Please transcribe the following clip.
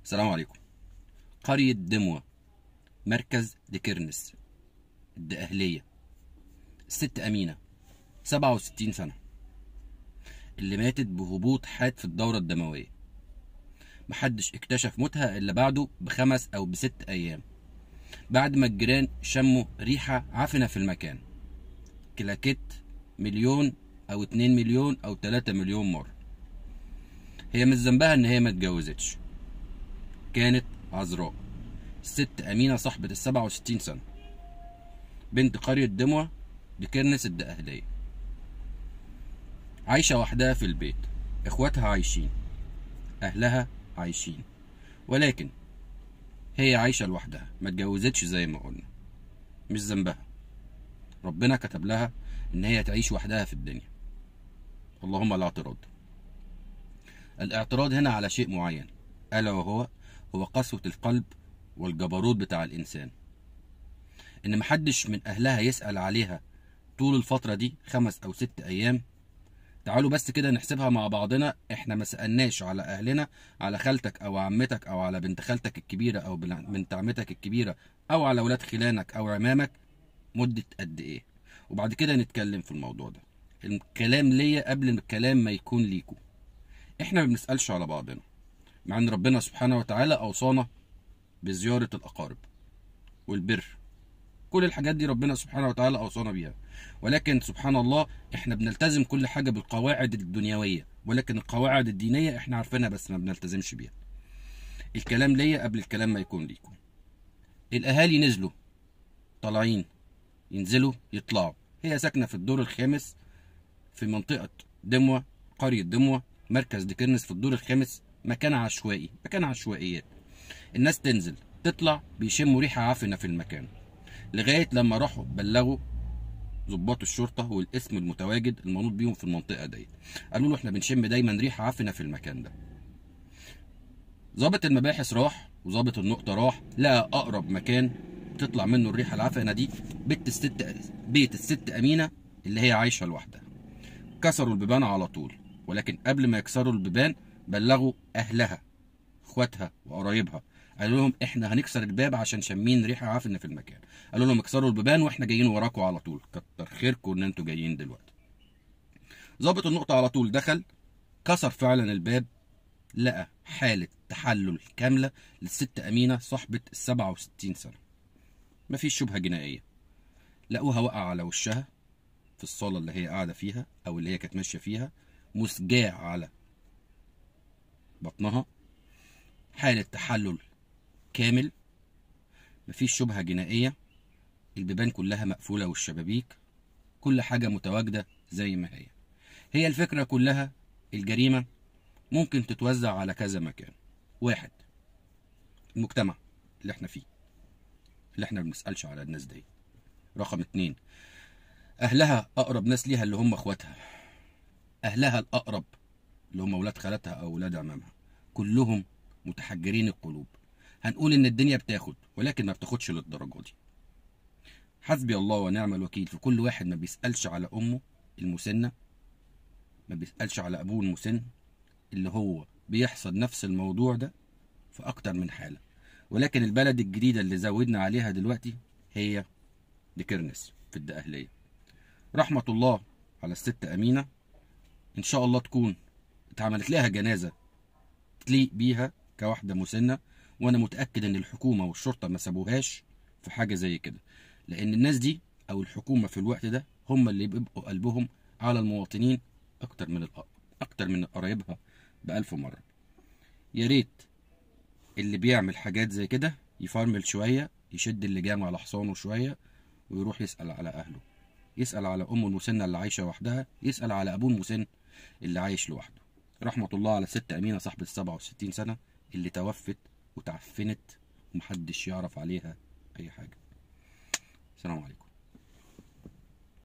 السلام عليكم قرية دموة مركز دكرنس الدقهلية الست أمينة سبعة وستين سنة اللي ماتت بهبوط حاد في الدورة الدموية محدش اكتشف موتها إلا بعده بخمس أو بست أيام بعد ما الجيران شموا ريحة عفنة في المكان كلاكيت مليون أو اتنين مليون أو تلاتة مليون مرة هي مش ذنبها إن هي ما اتجوزتش كانت عذراء الست أمينة صاحبة السبعة وستين سنة بنت قرية دموة لكرنس الدقهلية عايشة وحدها في البيت اخواتها عايشين اهلها عايشين ولكن هي عايشة لوحدها ما اتجوزتش زي ما قلنا مش ذنبها ربنا كتب لها ان هي تعيش وحدها في الدنيا اللهم لا اعتراض الاعتراض هنا على شيء معين الا وهو هو قسوة القلب والجبروت بتاع الانسان ان محدش من اهلها يسأل عليها طول الفترة دي خمس او ست ايام تعالوا بس كده نحسبها مع بعضنا احنا ما سألناش على اهلنا على خالتك او عمتك او على بنت خالتك الكبيرة او بنت عمتك الكبيرة او على ولاد خلانك او عمامك مدة قد ايه وبعد كده نتكلم في الموضوع ده الكلام ليا قبل الكلام ما يكون ليكوا احنا ما بنسألش على بعضنا مع ان ربنا سبحانه وتعالى اوصانا بزيارة الاقارب والبر كل الحاجات دي ربنا سبحانه وتعالى اوصانا بيها ولكن سبحان الله احنا بنلتزم كل حاجه بالقواعد الدنيويه ولكن القواعد الدينيه احنا عارفينها بس ما بنلتزمش بيها الكلام ليا قبل الكلام ما يكون ليكم الاهالي نزلوا طالعين ينزلوا يطلعوا هي ساكنه في الدور الخامس في منطقه دموه قريه دموه مركز دكرنس في الدور الخامس مكان عشوائي مكان عشوائيات الناس تنزل تطلع بيشموا ريحه عفنه في المكان لغايه لما راحوا بلغوا ضباط الشرطه والاسم المتواجد المنوط بيهم في المنطقه دي قالوا له احنا بنشم دايما ريحه عفنه في المكان ده ضابط المباحث راح وضابط النقطه راح لقى اقرب مكان تطلع منه الريحه العفنه دي بيت الست بيت الست امينه اللي هي عايشه لوحدها كسروا البيبان على طول ولكن قبل ما يكسروا البيبان بلغوا اهلها اخواتها وقرايبها قالوا لهم احنا هنكسر الباب عشان شامين ريحه عفنه في المكان قالوا لهم اكسروا البيبان واحنا جايين وراكم على طول كتر خيركم ان انتوا جايين دلوقتي ظابط النقطه على طول دخل كسر فعلا الباب لقى حاله تحلل كامله للست امينه صاحبه ال 67 سنه مفيش شبهه جنائيه لقوها واقعه على وشها في الصاله اللي هي قاعده فيها او اللي هي كانت ماشيه فيها مسجاع على بطنها حاله تحلل كامل مفيش شبهة جنائية البيبان كلها مقفولة والشبابيك كل حاجة متواجدة زي ما هي هي الفكرة كلها الجريمة ممكن تتوزع على كذا مكان واحد المجتمع اللي احنا فيه اللي احنا بنسألش على الناس دي رقم اتنين أهلها أقرب ناس ليها اللي هم أخواتها أهلها الأقرب اللي هم ولاد خالتها أو ولاد عمامها كلهم متحجرين القلوب هنقول ان الدنيا بتاخد ولكن ما بتاخدش للدرجه دي حسبي الله ونعم الوكيل في كل واحد ما بيسالش على امه المسنه ما بيسالش على ابوه المسن اللي هو بيحصل نفس الموضوع ده في اكتر من حاله ولكن البلد الجديده اللي زودنا عليها دلوقتي هي دكرنس في الدقهليه رحمه الله على الست امينه ان شاء الله تكون اتعملت لها جنازه تليق بيها كواحده مسنه وانا متاكد ان الحكومه والشرطه ما سابوهاش في حاجه زي كده لان الناس دي او الحكومه في الوقت ده هم اللي بيبقوا قلبهم على المواطنين اكتر من الأ... اكتر من قرايبها بألف مره يا ريت اللي بيعمل حاجات زي كده يفرمل شويه يشد اللجام على حصانه شويه ويروح يسال على اهله يسال على امه المسنه اللي عايشه وحدها يسال على ابوه المسن اللي عايش لوحده رحمه الله على ست امينه صاحبه 67 سنه اللي توفت وتعفنت ومحدش يعرف عليها اي حاجه السلام عليكم